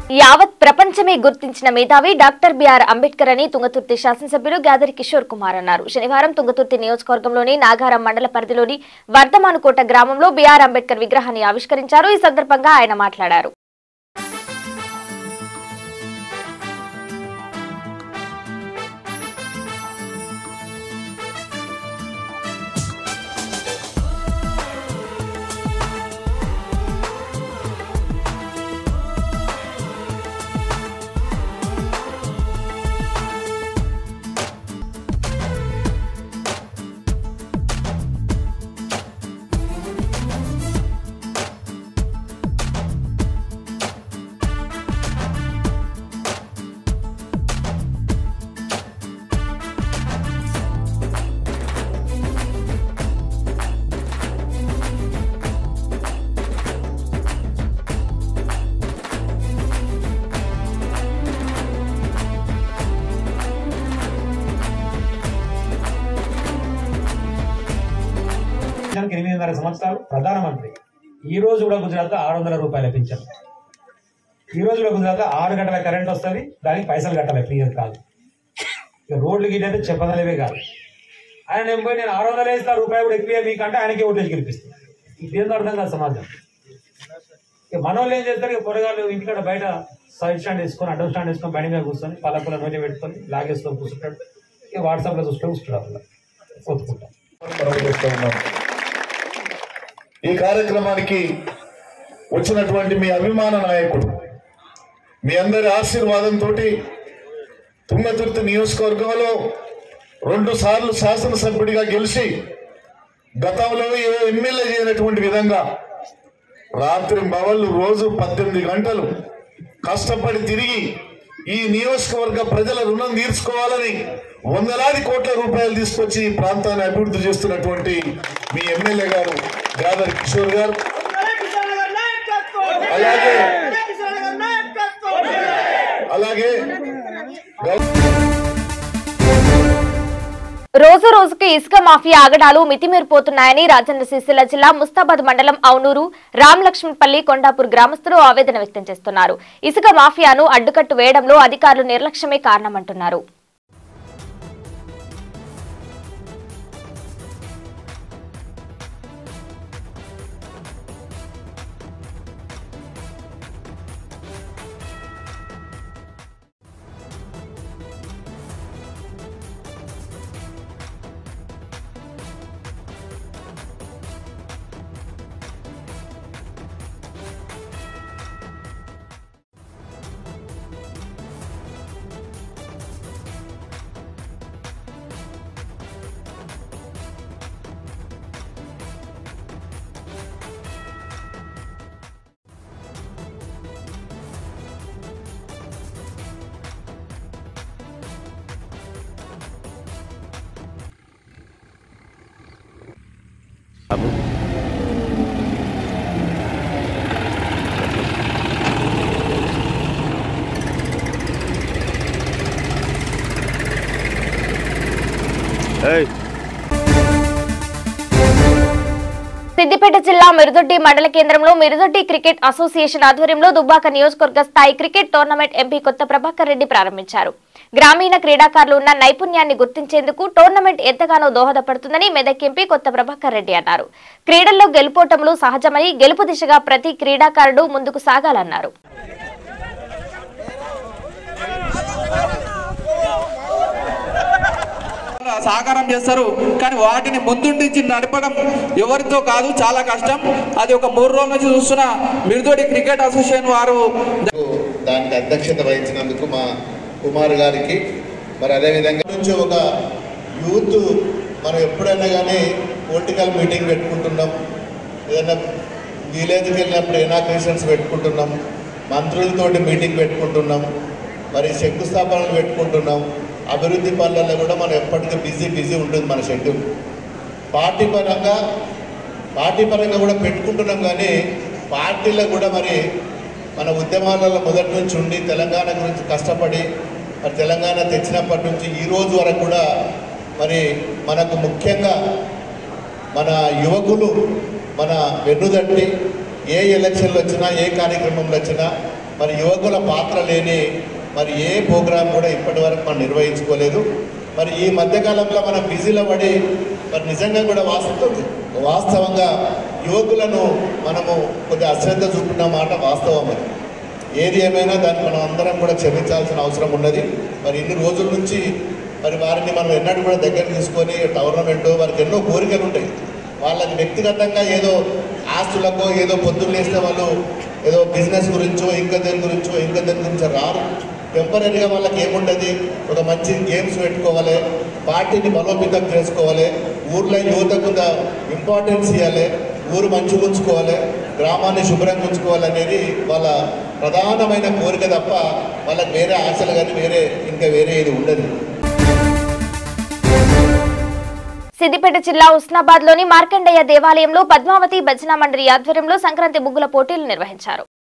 యావత్ ప్రపంచమే గుర్తించిన మేధావి డాక్టర్ బిఆర్ అంబేద్కర్ అని తుంగతుర్తి శాసనసభ్యులు గాదరి కిషోర్ కుమార్ అన్నారు శనివారం తుంగతుర్తి నియోజకవర్గంలోని నాగారం మండల పరిధిలోని వర్ధమానుకోట గ్రామంలో బిఆర్ అంబేద్కర్ విగ్రహాన్ని ఆవిష్కరించారు ఈ సందర్భంగా ఆయన మాట్లాడారు పింఛన్కి ఎనిమిదిన్నర సంవత్సరాలు ప్రధానమంత్రి ఈ రోజు కూడా గుజరాత్ ఆరు వందల రూపాయల పింఛన్ ఈ రోజు కూడా గుజరాత్ ఆరు గంటల కరెంట్ వస్తుంది దానికి పైసలు కట్టాలి ఫ్రీ అని కాదు ఇక రోడ్లు గిట్టే చెప్పదలేవే కాదు ఆయన నేను పోయి నేను ఆరు వందలు వేసిన రూపాయలు కూడా ఎక్కువ మీకంటే ఆయనకే ఓటేజ్ గెలిపిస్తాను ఇదేందో అర్థం కాదు సమాజం ఇక మనోళ్ళు ఏం చేస్తారు ఇక పొరగాళ్ళు ఇంటికాడ బయట సైడ్ స్టాండ్ వేసుకొని అడ్డం స్టాండ్ వేసుకొని బండి మీద కూర్చొని పళ్ళ పుల్ల నోటి పెట్టుకొని లాగేసుకొని కూర్చుంటాడు ఇక వాట్సాప్లో చూసుకొని కూర్చుంటాడు అట్లా కొట్టుకుంటాం పరమేశ్వర ఉన్నాం. ఈ కార్యక్రమానికి వచ్చినటువంటి మీ అభిమాన నాయకుడు మీ అందరి ఆశీర్వాదంతో తుంగతుర్తి నియోజకవర్గంలో రెండు సార్లు శాసనసభ్యుడిగా గెలిచి గతంలో ఏ ఎమ్మెల్యే చేయనటువంటి విధంగా రాత్రి మవళ్ళు రోజు పద్దెనిమిది గంటలు కష్టపడి తిరిగి ఈ నియోజకవర్గ ప్రజల రుణం తీర్చుకోవాలని వందలాది కోట్ల రూపాయలు తీసుకొచ్చి ఈ ప్రాంతాన్ని అభివృద్ధి చేస్తున్నటువంటి మీ ఎమ్మెల్యే గారు గాదర్ కిషోర్ గారు అలాగే అలాగే గౌ- రోజు రోజుకి ఇసుక మాఫియా ఆగడాలు మితిమీరిపోతున్నాయని రాజన్న సిరిసిల్ల జిల్లా ముస్తాబాద్ మండలం అవునూరు రామ్ లక్ష్మణపల్లి కొండాపూర్ గ్రామస్తులు ఆవేదన వ్యక్తం చేస్తున్నారు ఇసుక మాఫియాను అడ్డుకట్టు వేయడంలో అధికారులు నిర్లక్ష్యమే కారణమంటున్నారు సిద్దిపేట జిల్లా మిరుదొడ్డి మండల కేంద్రంలో మిరుదొడ్డి క్రికెట్ అసోసియేషన్ ఆధ్వర్యంలో దుబ్బాక నియోజకవర్గ స్థాయి క్రికెట్ టోర్నమెంట్ ఎంపీ కొత్త ప్రభాకర్ రెడ్డి ప్రారంభించారు గ్రామీణ క్రీడాకారులు ఉన్న నైపుణ్యాన్ని గుర్తించేందుకు టోర్నమెంట్ ఎంతగానో దోహదపడుతుందని మెదక్ ఎంపీ కొత్త ప్రభాకర్ రెడ్డి అన్నారు క్రీడల్లో గెలుపోటములు సహజమని గెలుపు దిశగా ప్రతి క్రీడాకారుడు ముందుకు సాగాలన్నారు సహకారం చేస్తారు కానీ వాటిని ముందుండించి నడపడం ఎవరితో కాదు చాలా కష్టం అది ఒక మూడు రోజుల నుంచి చూస్తున్న మిరుదోడి క్రికెట్ అసోసియేషన్ వారు దానికి అధ్యక్షత వహించినందుకు మా కుమార్ గారికి మరి అదేవిధంగా నుంచి ఒక యూత్ మనం ఎప్పుడైనా కానీ పొలిటికల్ మీటింగ్ పెట్టుకుంటున్నాం ఏదైనా విలేజ్కి వెళ్ళినప్పుడు ఇనాగ్రేషన్స్ పెట్టుకుంటున్నాం మంత్రులతోటి మీటింగ్ పెట్టుకుంటున్నాం మరి శంకుస్థాపనలు పెట్టుకుంటున్నాం అభివృద్ధి పనులలో కూడా మనం ఎప్పటికీ బిజీ బిజీ ఉంటుంది మన షెడ్యూల్ పార్టీ పరంగా పార్టీ పరంగా కూడా పెట్టుకుంటున్నాం కానీ పార్టీలో కూడా మరి మన ఉద్యమాలలో మొదటి నుంచి ఉండి తెలంగాణ గురించి కష్టపడి మరి తెలంగాణ తెచ్చినప్పటి నుంచి ఈ రోజు వరకు కూడా మరి మనకు ముఖ్యంగా మన యువకులు మన వెన్నుదట్టి ఏ ఎలక్షన్లు వచ్చినా ఏ కార్యక్రమంలో వచ్చినా మరి యువకుల పాత్ర లేని మరి ఏ ప్రోగ్రాం కూడా ఇప్పటి వరకు మనం నిర్వహించుకోలేదు మరి ఈ మధ్యకాలంలో మనం బిజీలో పడి మరి నిజంగా కూడా వాస్తవం వాస్తవంగా యువకులను మనము కొద్దిగా అశ్రద్ధ చూపిన మాట వాస్తవం అది ఏది ఏమైనా దాన్ని మనం అందరం కూడా క్షమించాల్సిన అవసరం ఉన్నది మరి ఇన్ని రోజుల నుంచి మరి వారిని మనం ఎన్నడూ కూడా దగ్గర తీసుకొని టోర్నమెంట్ వారికి ఎన్నో కోరికలు ఉంటాయి వాళ్ళకి వ్యక్తిగతంగా ఏదో ఆస్తులకో ఏదో పొద్దున్న లేస్తే వాళ్ళు ఏదో బిజినెస్ గురించో ఇంకా దేని గురించో ఇంకా దేని గురించో రారు టెంపరీగా వాళ్ళకి ఏముండదు ఒక మంచి గేమ్స్ పెట్టుకోవాలి పార్టీని బలోపేతం చేసుకోవాలి ఊర్లో యువతకు ఇంపార్టెన్స్ ఇవ్వాలి ఊరు మంచి ఉంచుకోవాలి గ్రామాన్ని శుభ్రంగా ఉంచుకోవాలి అనేది వాళ్ళ ప్రధానమైన కోరిక తప్ప వాళ్ళకి వేరే ఆశలు కానీ వేరే ఇంకా వేరే ఇది ఉండదు సిద్దిపేట జిల్లా ఉస్నాబాద్ లోని మార్కండయ్య దేవాలయంలో పద్మావతి భజన మండలి ఆధ్వర్యంలో సంక్రాంతి ముగ్గుల పోటీలు నిర్వహించారు